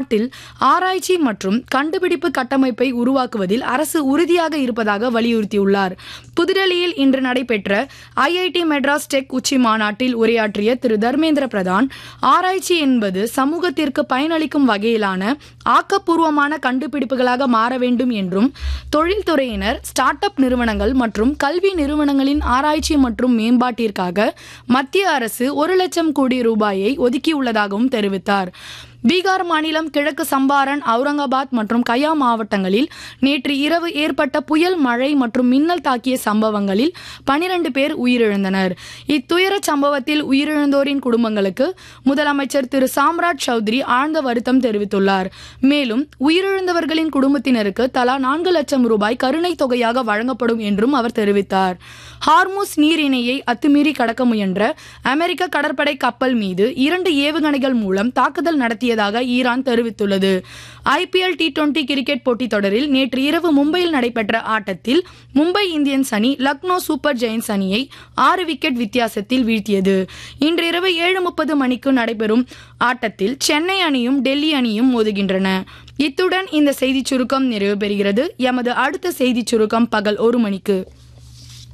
நாட்டில் ஆராய்ச்சி மற்றும் கண்டுபிடிப்பு கட்டமைப்பை உருவாக்குவதில் அரசு உறுதியாக இருப்பதாக வலியுறுத்தியுள்ளார் புதுடெல்லியில் இன்று நடைபெற்ற ஐஐடி மெட்ராஸ் டெக் உச்சி மாநாட்டில் உரையாற்றிய திரு தர்மேந்திர பிரதான் ஆராய்ச்சி என்பது சமூகத்திற்கு பயனளிக்கும் வகையிலான ஆக்கப்பூர்வமான கண்டுபிடிப்புகளாக மாற வேண்டும் என்றும் தொழில்துறையினர் ஸ்டார்ட் அப் நிறுவனங்கள் மற்றும் கல்வி நிறுவனங்களின் ஆராய்ச்சி மற்றும் மேம்பாட்டிற்காக மத்திய அரசு ஒரு லட்சம் கோடி ரூபாயை ஒதுக்கியுள்ளதாகவும் தெரிவித்தார் பீகார் மாநிலம் கிழக்கு சம்பாரன் அவுரங்காபாத் மற்றும் கயா மாவட்டங்களில் நேற்று இரவு ஏற்பட்ட புயல் மழை மற்றும் மின்னல் தாக்கிய சம்பவங்களில் பனிரெண்டு பேர் உயிரிழந்தனர் இத்துயர சம்பவத்தில் உயிரிழந்தோரின் குடும்பங்களுக்கு முதலமைச்சர் திரு சாம்ராஜ் சௌத்ரி ஆழ்ந்த வருத்தம் தெரிவித்துள்ளார் மேலும் உயிரிழந்தவர்களின் குடும்பத்தினருக்கு தலா நான்கு லட்சம் ரூபாய் கருணை தொகையாக வழங்கப்படும் என்றும் அவர் தெரிவித்தார் ஹார்மூஸ் நீரிணையை அத்துமீறி கடக்க முயன்ற அமெரிக்க கடற்படை கப்பல் மீது இரண்டு ஏவுகணைகள் மூலம் தாக்குதல் நடத்தியதாக ஈரான் தெரிவித்துள்ளது ஐபிஎல் டி டுவெண்டி கிரிக்கெட் போட்டித் தொடரில் நேற்று இரவு மும்பையில் நடைபெற்ற ஆட்டத்தில் மும்பை இந்தியன்ஸ் அணி லக்னோ சூப்பர் ஜெயின்ஸ் அணியை ஆறு விக்கெட் வித்தியாசத்தில் வீழ்த்தியது இன்று இரவு ஏழு முப்பது மணிக்கு நடைபெறும் ஆட்டத்தில் சென்னை அணியும் டெல்லி அணியும் மோதுகின்றன இத்துடன் இந்த செய்திச் சுருக்கம் நிறைவு பெறுகிறது எமது அடுத்த செய்திச் சுருக்கம் பகல் ஒரு மணிக்கு